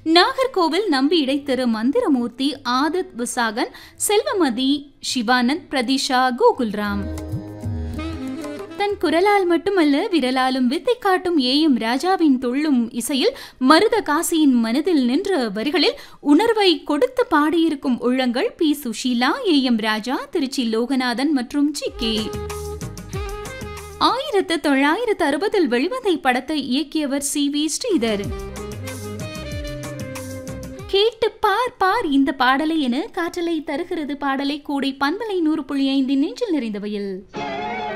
நாகர்கோவில் நம்பி இடைத்தரு மந்திரமூர்த்தி ஆதித் விசாகன் செல்வமதி சிவானந்த் பிரதிஷா கோகுல்ராம் தன் குரலால் மட்டுமல்ல விரலாலும் வித்தை காட்டும் ஏஎம் ராஜாவின் துள்ளும் இசையில் மருத காசியின் மனதில் நின்ற வரிகளில் உணர்வை கொடுத்து பாடியிருக்கும் உள்ளங்கள் பி சுஷீலா ஏஎம் ராஜா திருச்சி லோகநாதன் மற்றும் ஜி கே ஆயிரத்து தொள்ளாயிரத்து அறுபதில் வெளிவந்த படத்தை இயக்கியவர் சி வி ஸ்ரீதர் கேட்டு பார் பார் இந்த பாடலை என காற்றலை தருகிறது பாடலை கூடை பண்பலை நூறு புள்ளி ஐந்தின் நெஞ்சில் நிறைந்தவையில்